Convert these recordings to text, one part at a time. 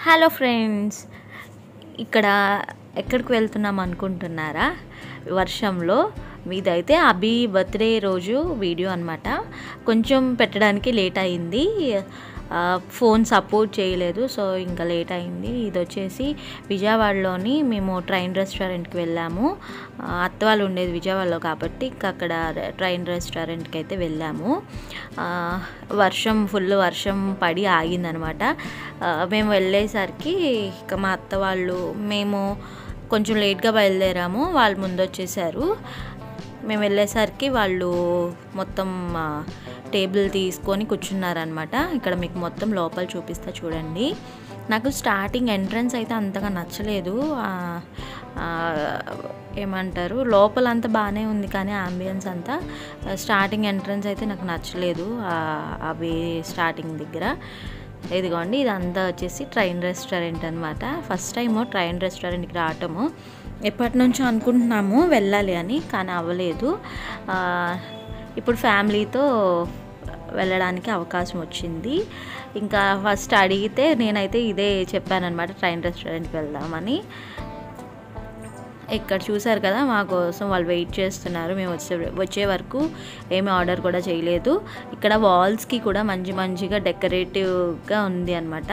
hello friends ఇక్కడ ఎక్కడికి వెళ్తున్నాం అనుకుంటున్నారా వర్షంలో మీదైతే అభి బర్త్డే రోజు వీడియో అనమాట కొంచెం పెట్టడానికి లేట్ అయింది ఆ, ఫోన్ సపోర్ట్ చేయలేదు సో ఇంకా లేట్ అయింది ఇది వచ్చేసి విజయవాడలోని మేము ట్రైన్ రెస్టారెంట్కి వెళ్ళాము ఆ, అత్త వాళ్ళు ఉండేది విజయవాడలో కాబట్టి ఇంకా అక్కడ ట్రైన్ రెస్టారెంట్కి అయితే వెళ్ళాము ఆ, వర్షం ఫుల్ వర్షం పడి ఆగిందనమాట ఆ, మేము వెళ్ళేసరికి ఇక మా అత్త వాళ్ళు మేము కొంచెం లేట్గా బయలుదేరాము వాళ్ళు ముందు వచ్చేసారు మేము వెళ్ళేసరికి వాళ్ళు మొత్తం ఆ, టేబుల్ తీసుకొని కూర్చున్నారనమాట ఇక్కడ మీకు మొత్తం లోపల చూపిస్తా చూడండి నాకు స్టార్టింగ్ ఎంట్రన్స్ అయితే అంతగా నచ్చలేదు ఆ, ఆ, ఏమంటారు లోపల అంతా బాగానే ఉంది కానీ అంబియన్స్ అంతా స్టార్టింగ్ ఎంట్రన్స్ అయితే నాకు నచ్చలేదు ఆ, అవి స్టార్టింగ్ దగ్గర ఇదిగోండి ఇదంతా వచ్చేసి ట్రైన్ రెస్టారెంట్ అనమాట ఫస్ట్ టైము ట్రైన్ రెస్టారెంట్కి రావటము ఎప్పటి నుంచో అనుకుంటున్నాము వెళ్ళాలి అని కానీ అవ్వలేదు ఆ, ఇప్పుడు ఫ్యామిలీతో వెళ్ళడానికి అవకాశం వచ్చింది ఇంకా ఫస్ట్ అడిగితే నేనైతే ఇదే చెప్పానన్నమాట ట్రైన్ రెస్టారెంట్కి వెళ్దామని ఇక్కడ చూసారు కదా మా కోసం వాళ్ళు వెయిట్ చేస్తున్నారు మేము వచ్చే వచ్చే వరకు ఏమి ఆర్డర్ కూడా చేయలేదు ఇక్కడ వాల్స్కి కూడా మంచి మంచిగా డెకరేటివ్గా ఉంది అనమాట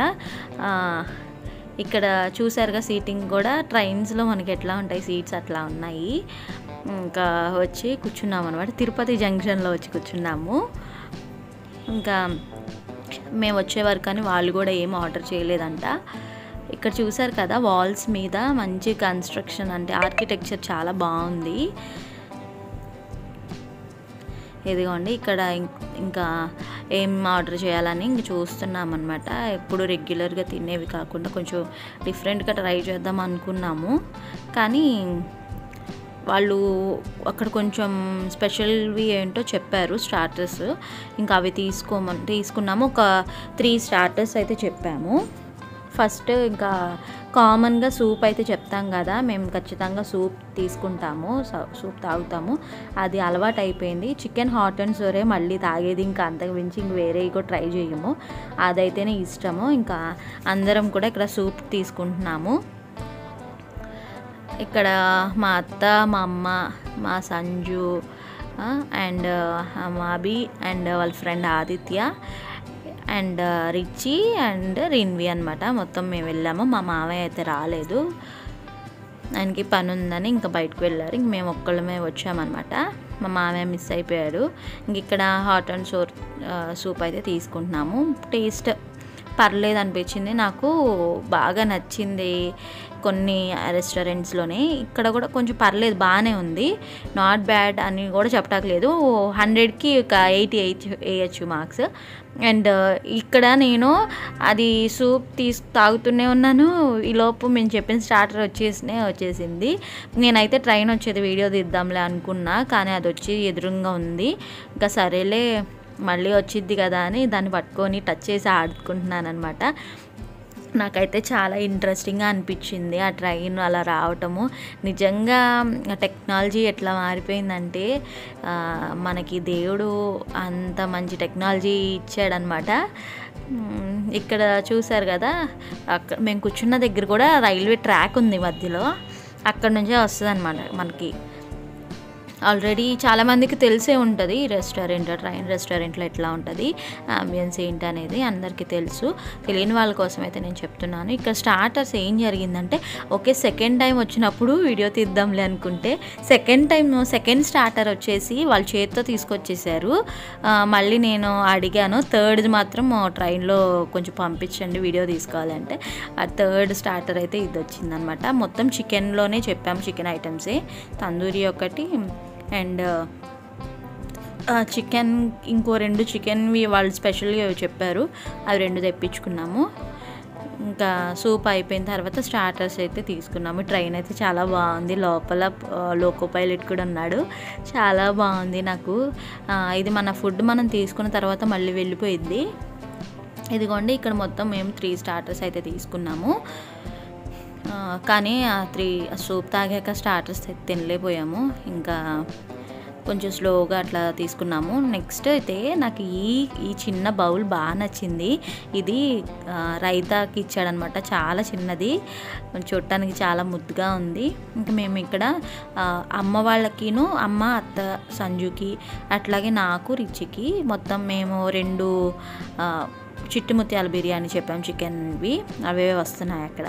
ఇక్కడ చూసారుగా సీటింగ్ కూడా ట్రైన్స్లో మనకి ఎట్లా ఉంటాయి సీట్స్ అట్లా ఉన్నాయి ఇంకా వచ్చి కూర్చున్నాము అనమాట తిరుపతి జంక్షన్లో వచ్చి కూర్చున్నాము ఇంకా మేము వచ్చే వరకు అని వాళ్ళు కూడా ఏం ఆర్డర్ చేయలేదంట ఇక్కడ చూసారు కదా వాల్స్ మీద మంచి కన్స్ట్రక్షన్ అంటే ఆర్కిటెక్చర్ చాలా బాగుంది ఇదిగోండి ఇక్కడ ఇం- ఇంకా ఏం ఆర్డర్ చేయాలని ఇంక చూస్తున్నాం అనమాట ఎప్పుడు రెగ్యులర్గా తినేవి కాకుండా కొంచెం డిఫరెంట్గా ట్రై చేద్దాం అనుకున్నాము కానీ వాళ్ళు అక్కడ కొంచెం స్పెషల్వి ఏంటో చెప్పారు స్టార్టర్స్ ఇంకా అవి తీసుకోమని తీసుకున్నాము ఒక త్రీ స్టార్టర్స్ అయితే చెప్పాము ఫస్ట్ ఇంకా కామన్గా సూప్ అయితే చెప్తాం కదా మేము ఖచ్చితంగా సూప్ తీసుకుంటాము స- సూప్ తాగుతాము అది అలవాటు అయిపోయింది చికెన్ హాట్ అండ్ సోరే మళ్ళీ తాగేది ఇంకా అంతకు మించి ఇంక వేరే కూడా ట్రై చేయము అదైతేనే ఇష్టము ఇంకా అందరం కూడా ఇక్కడ సూప్ తీసుకుంటున్నాము ఇక్కడ మా అత్త మా అమ్మ మా సంజు అండ్ మా అభి అండ్ వాళ్ళ friend Aditya and Richi and Rinvi అనమాట మొత్తం మేము వెళ్ళాము మా మామయ్య అయితే రాలేదు ఆయనకి పని ఉందని ఇంకా బయటకు వెళ్ళారు ఇంక మేము ఒక్కళ్ళమే వచ్చామన్నమాట మా మామయ్య మిస్ అయిపోయాడు ఇంక ఇక్కడ హాట్ అండ్ సోర్ సూప్ అయితే తీసుకుంటున్నాము టేస్ట్ పర్లేదు అనిపించింది నాకు బాగా నచ్చింది కొన్ని రెస్టారెంట్స్లోనే ఇక్కడ కూడా కొంచెం పర్లేదు బాగానే ఉంది నాట్ బ్యాడ్ అని కూడా చెప్పట్లేదు హండ్రెడ్కి ఒక ఎయిటీ ఎయిట్ వేయచ్చు మార్క్స్ అండ్ ఇక్కడ నేను అది సూప్ తీసు తాగుతూనే ఉన్నాను ఈ లోపు మేము చెప్పిన స్టార్టర్ వచ్చేసినే వచ్చేసింది నేనైతే ట్రైన్ వచ్చేది వీడియో తీద్దాంలే అనుకున్నా కానీ అది వచ్చి ఎదురుగా ఉంది ఇంకా సరేలే మళ్ళీ వచ్చిద్ది కదా అని దాన్ని పట్టుకొని టచ్ చేసి ఆడుకుంటున్నాను అనమాట నాకైతే చాలా ఇంట్రెస్టింగ్గా అనిపించింది ఆ ట్రైన్ అలా రావటము నిజంగా టెక్నాలజీ ఎట్లా మారిపోయిందంటే ఆ, మనకి దేవుడు అంత మంచి టెక్నాలజీ ఇచ్చాడనమాట మ్, ఇక్కడ చూసారు కదా అక్కడ మేము కూర్చున్న దగ్గర కూడా రైల్వే ట్రాక్ ఉంది మధ్యలో అక్కడ నుంచే వస్తుంది అనమాట మనకి ఆల్రెడీ చాలామందికి తెలిసే ఉంటుంది ఈ రెస్టారెంట్ ట్రైన్ రెస్టారెంట్లో ఎట్లా ఉంటుంది అంబియన్స్ ఏంటి అనేది అందరికీ తెలుసు తెలియని వాళ్ళ కోసం అయితే నేను చెప్తున్నాను ఇక్కడ స్టార్టర్స్ ఏం జరిగిందంటే ఓకే సెకండ్ టైం వచ్చినప్పుడు వీడియో తీద్దాంలే అనుకుంటే సెకండ్ టైం సెకండ్ స్టార్టర్ వచ్చేసి వాళ్ళ చేతితో తీసుకొచ్చేసారు ఆ, మళ్ళీ నేను అడిగాను థర్డ్ మాత్రం ట్రైన్లో కొంచెం పంపించండి వీడియో తీసుకోవాలంటే ఆ థర్డ్ స్టార్టర్ అయితే ఇది వచ్చిందనమాట మొత్తం చికెన్లోనే చెప్పాము చికెన్ ఐటమ్సే తందూరి ఒకటి అండ్ చికెన్ ఇంకో రెండు చికెన్వి వాళ్ళు స్పెషల్గా చెప్పారు అవి రెండు తెప్పించుకున్నాము ఇంకా సూప్ అయిపోయిన తర్వాత స్టార్టర్స్ అయితే తీసుకున్నాము ట్రైన్ అయితే చాలా బాగుంది లోపల లోకో పైలట్ కూడా ఉన్నాడు చాలా బాగుంది నాకు ఆ, ఇది మన ఫుడ్ మనం తీసుకున్న తర్వాత మళ్ళీ వెళ్ళిపోయిద్ది ఇదిగోండి ఇక్కడ మొత్తం మేము త్రీ స్టార్టర్స్ అయితే తీసుకున్నాము ఆ, కానీ ఆ త్రీ సూప్ తాగాక స్టార్టర్స్ అయితే తినలేకపోయాము ఇంకా కొంచెం స్లోగా అట్లా తీసుకున్నాము నెక్స్ట్ అయితే నాకు ఈ ఈ చిన్న బౌల్ బాగా నచ్చింది ఇది ఆ, రైతాకి ఇచ్చాడనమాట చాలా చిన్నది చూడటానికి చాలా ముద్దుగా ఉంది ఇంకా మేము ఇక్కడ ఆ, అమ్మ వాళ్ళకిను అమ్మ అత్త సంజుకి అట్లాగే నాకు రిచికి మొత్తం మేము రెండు ఆ, చిట్టి ముత్యాల బిర్యానీ చెప్పాము చికెన్వి అవే వస్తున్నాయి అక్కడ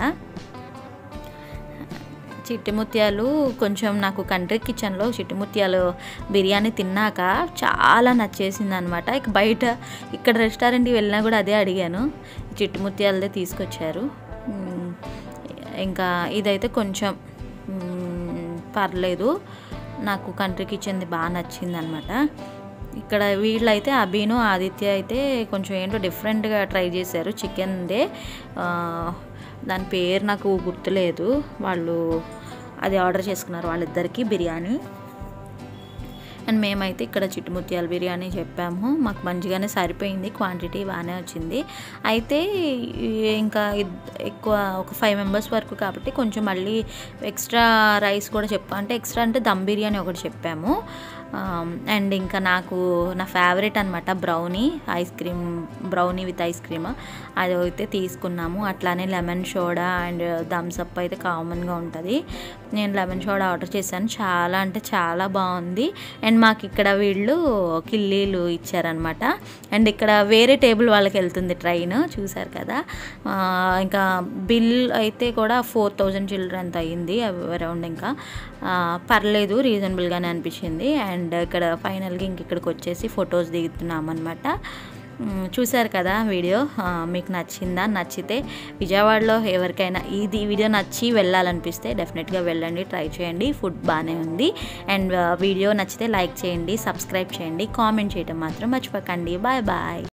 చిట్టి ముత్యాలు కొంచెం నాకు కంట్రీ కిచెన్లో చిట్టి ముత్యాలు బిర్యానీ తిన్నాక చాలా నచ్చేసింది అనమాట ఇక బయట ఇక్కడ రెస్టారెంట్కి వెళ్ళినా కూడా అదే అడిగాను చిట్టి ముత్యాలదే తీసుకొచ్చారు మ్, ఇంకా ఇదైతే కొంచెం మ్, పర్లేదు నాకు కంట్రీ కిచెన్ది బాగా నచ్చింది అనమాట ఇక్కడ వీళ్ళైతే అభిను ఆదిత్య అయితే కొంచెం ఏంటో డిఫరెంట్గా ట్రై చేశారు చికెన్దే ఆ, దాని పేరు నాకు గుర్తులేదు వాళ్ళు అది ఆర్డర్ చేసుకున్నారు వాళ్ళిద్దరికి బిర్యానీ అండ్ మేమైతే ఇక్కడ చిట్టుముత్యాల బిర్యానీ చెప్పాము మాకు మంచిగానే సరిపోయింది క్వాంటిటీ బాగానే వచ్చింది అయితే ఈ ఇంకా ఇద్- ఎక్కువ ఒక ఫైవ్ మెంబర్స్ వరకు కాబట్టి కొంచెం మళ్ళీ ఎక్స్ట్రా రైస్ కూడా చెప్పా అంటే ఎక్స్ట్రా అంటే దమ్ బిర్యానీ ఒకటి చెప్పాము అండ్ ఇంకా నాకు నా ఫేవరెట్ అనమాట brownie ice cream brownie with ice cream అది అయితే తీసుకున్నాము అట్లానే lemon soda and Thums Up అయితే కామన్గా ఉంటుంది నేను లెమన్ సోడా ఆర్డర్ చేశాను చాలా అంటే చాలా బాగుంది అండ్ మాకు ఇక్కడ వీళ్ళు కిల్లీలు ఇచ్చారనమాట అండ్ ఇక్కడ వేరే టేబుల్ వాళ్ళకి వెళ్తుంది ట్రైన్ చూసారు కదా ఆ, ఇంకా బిల్ అయితే కూడా ఫోర్ థౌజండ్ చిల్డ్రన్ అంత అయ్యింది అరౌండ్ ఇంకా ఆ, పర్లేదు రీజనబుల్గానే అనిపించింది అండ్ ఇక్కడ ఫైనల్గా ఇంక ఇక్కడికి వచ్చేసి ఫొటోస్ దిగుతున్నాం అనమాట మ్, చూశారు కదా వీడియో ఆ, మీకు నచ్చిందా నచ్చితే విజయవాడలో ఎవరికైనా ఇది వీడియో నచ్చి వెళ్ళాలనిపిస్తే డెఫినెట్గా వెళ్ళండి ట్రై చేయండి ఫుడ్ బాగానే ఉంది అండ్ వీడియో నచ్చితే లైక్ చేయండి సబ్స్క్రైబ్ చేయండి కామెంట్ చేయడం మాత్రం మర్చిపోకండి బాయ్ బాయ్